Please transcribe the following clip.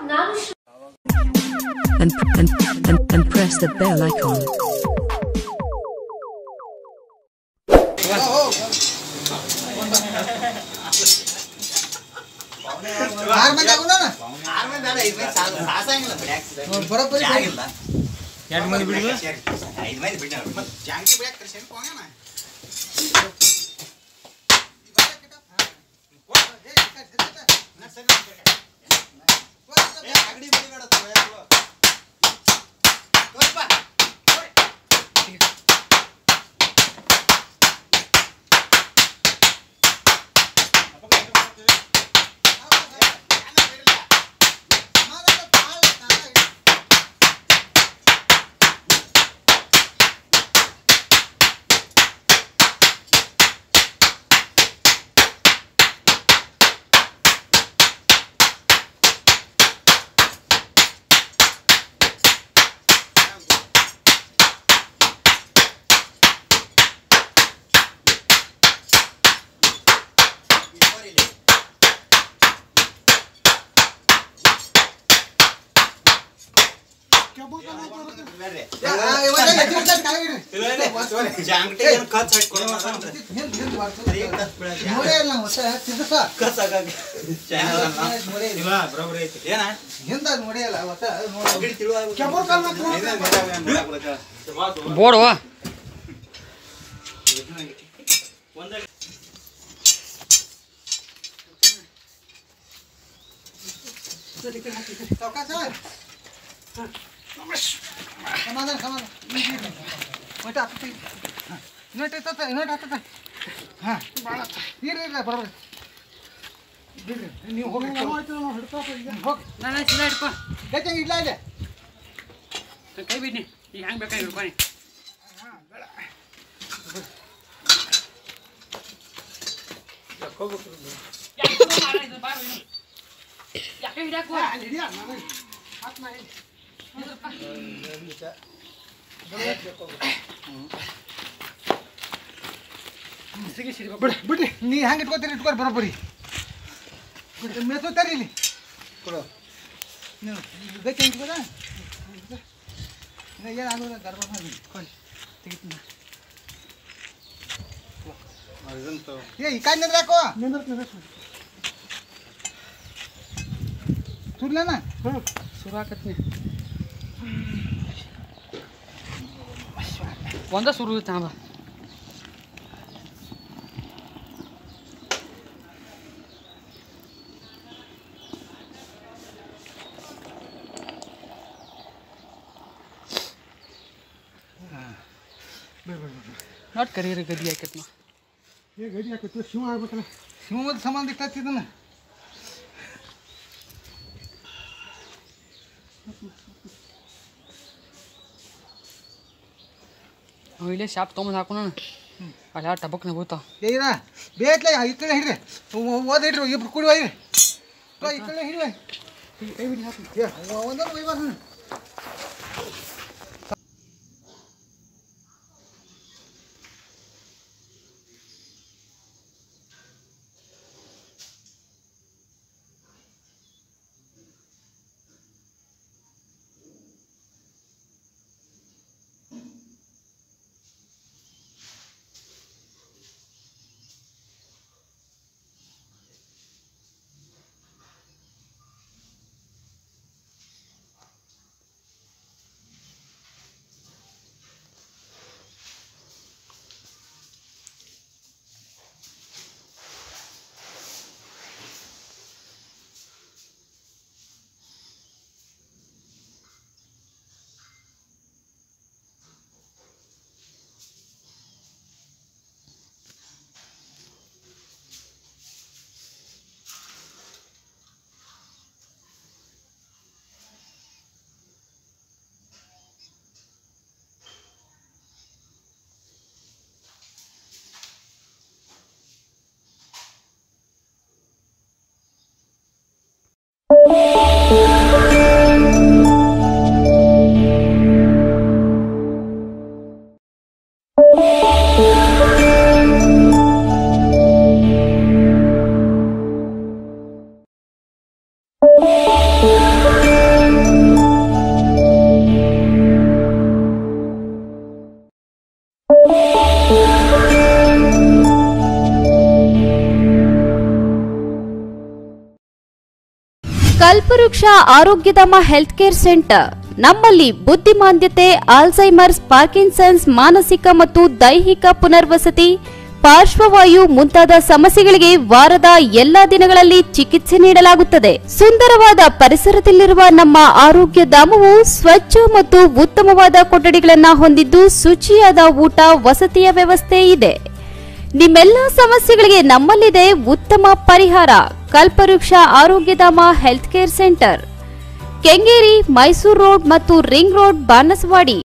ನಾನು ಶ್ರ- and, and, and, and press the bell icon. ಆರು ಮಂದಿ ಆಗೋಣ ಆರ್ ಮಂದಿ ಬೇಡ, ಐದ್ ಮಂದಿ ಸಾಕು. ಸಾಸಾಗಿಲ್ಲ ಬಿಡಿ, ಯಾಕೆ? ಬರೋಬ್ಬರಿ ಜಾಗಿಲ್ಲ. ಎರಡು ಮಂದಿ ಬಿಡಿದ್ವ ಐದ್ ಮಂದಿ ಬಿಡಿ ಅವ್ರು. ಮತ್ತೆ ಜಾಂಗಿ ಬಿಡಾಕ್ ಕರ್ಸ್ಯಾನ ಹೋಗ್ಯಾನ. ನಡ್ ಸರಿ ನಡ್ ಸರಿ. ಏ, ಅಗಡಿ ಬಡಿಬೇಡ ತಗೋ, ಯಾಕೋ. ತಗೋಪ್ಪ. ಇಟ್ಕೋರಿ. ಬರ್ರಿ. ಜಾಂಗಟಿ ಏನ್ ಕಚ್ ಹಾಕ್ಕೊಡೋಣ ಅಂದ್ರೆ ಸರಿ ಕಚ್ ಬೀಳಲ್ಲ. ನೋಡೇ ಇಲ್ಲ ಹೊಸ ತಿರ್ಗಸ ಕಚ್ ಹಾಕಾಗಿ. ಚಾನಲ್ ಅಲ್ಲ. ನೋಡೇ ಇಲ್ಲ ಇಲ್ಲ ಬರೋಬ್ಬರಿ ಐತಿ ಏನ? ಹಿಂದ ನೋಡೇ ಇಲ್ಲ ಹೊಸ ನೋಡಿ ಅಗಡಿ ತಿಳುವಾಗ- ಕೆಂಪು ಕಾಲ್ ಮಾತ್ರ ನೋಡಿ. ಐದೇ ಮೇಡಮ್ ಏನ್ ಮಾಡಾಕತ್ತಾಳ? ಬೋರ್ಡ್ವಾ ಸಾವ್ಕಾಶ. ಸಮಾಧಾನ ಸಮಾಧಾನ ಒಟ್ಟು ಹತ್ತೈತಿ ಇನ್ನೊಟ್ಟು ಇರ್ತೈತೆ ಇನ್ನೊಟ್ಟು ಹತ್ತೈತೆ ಹಾಂ ಇರ್ರಿ ಇಲ್ಲ ಬರೋಬ್ರಿ ಬಿಡ್ರಿ ನೀವು ಹೋಗಿ ಹೋಗಿ ನಾನು ಸೀದಾ ಹಿಡ್ಕೊ ಗತಿ ಇಲ್ಲ ಇದೆ ಕೈ ಬಿಡ್ನಿ ಈಗ ಹೆಂಗೆ ಬೇಕಾಗಿ ಹಿಡ್ಕೊನಿ ಯಾಕೆ ಹಿಡ್ಯಾಕೋ ಸಿಗಿ ಸಿಡ್ಬೇಕು ಬಿಡಿ ಬಿಡ್ರಿ ನೀ ಹೆಂಗೆ ಇಟ್ಕೋತೀರಿ ಇಟ್ಕೋರಿ ಬರೋಬ್ಬರಿ ಬಿಡ್ರಿ ಮೇಸೋತಾರಿ ಇಲ್ಲಿ ಕೊಡು ನೀವು ಗತಿ ಇಟ್ಕೋದ ಏನು ಆಗೋದ ಗರ್ಭ ಮಾಡಿ ಕೊಳ್ಳಿ ತೆಗಿತೀನಿ ಏ ಈ ಕಾಯಿ ನಿಂದ್ರಾಕೋ ಸುಡ್ಲನ ಶುರು ಆಕತ್ನಿ ಒಂದ ಶುರು ಇತ್ತು ಬಾ ನೋಟ್ ಕರೀರಿ ಗದಿ ಹಾಕತ್ ನಾ ಏ ಗಡಿ ಹಾಕಿತ್ತು ಶಿವ ಆಗ್ಬೇಕಲ್ಲ ಶಿವಮೊಗ್ಗ ಸಂಬಂಧ ಇಟ್ಟೈತಿ ಇದನ್ನ ಅವ ಇಲ್ಲೇ ಶಾಪ್ ತೊಗೊಂಬಂದು ಹಾಕೋಣ ಅಲ್ಲಿ ಯಾವ ಟಬಕ್ನ ಹೋಗ್ತಾವ ಏನ ಬೇಟ್ಲೆ ಈ ಕಡೆ ಹಿಡ್ರಿ ಓದ್ ಹಿಡ್ರಿ ಇಬ್ರು ಕೂಡಿ ಒಯ್ರಿ ತೋ, ಈ ಕಡೆ ಹಿಡ್ರಿ ಕೈ ಬಿಡಿ ಹಾಕಿ ಏ ಒಂದೊಂದು ಒಯ್ಬಾರ್ದು ಕಲ್ಪವೃಕ್ಷ ಆರೋಗ್ಯಧಾಮ ಹೆಲ್ತ್ ಕೇರ್ ಸೆಂಟರ್ ನಮ್ಮಲ್ಲಿ ಬುದ್ಧಿಮಾಂದ್ಯತೆ ಆಲ್ಝೈಮರ್ಸ್ ಪಾರ್ಕಿನ್ಸನ್ಸ್ ಮಾನಸಿಕ ಮತ್ತು ದೈಹಿಕ ಪುನರ್ವಸತಿ ಪಾರ್ಶ್ವವಾಯು ಮುಂತಾದ ಸಮಸ್ಯೆಗಳಿಗೆ ವಾರದ ಎಲ್ಲಾ ದಿನಗಳಲ್ಲಿ ಚಿಕಿತ್ಸೆ ನೀಡಲಾಗುತ್ತದೆ ಸುಂದರವಾದ ಪರಿಸರದಲ್ಲಿರುವ ನಮ್ಮ ಆರೋಗ್ಯ ಧಾಮವು ಸ್ವಚ್ಛ ಮತ್ತು ಉತ್ತಮವಾದ ಕೊಠಡಿಗಳನ್ನು ಹೊಂದಿದ್ದು ಶುಚಿಯಾದ ಊಟ ವಸತಿಯ ವ್ಯವಸ್ಥೆ ಇದೆ ನಿಮ್ಮೆಲ್ಲ ಸಮಸ್ಯೆಗಳಿಗೆ ನಮ್ಮಲ್ಲಿದೆ ಉತ್ತಮ ಪರಿಹಾರ Kalpavriksha Arogyadhama health care centre Kengeri Mysuru road ಮತ್ತು ರಿಂಗ್ ರೋಡ್ ಬಾನಸವಾಡಿ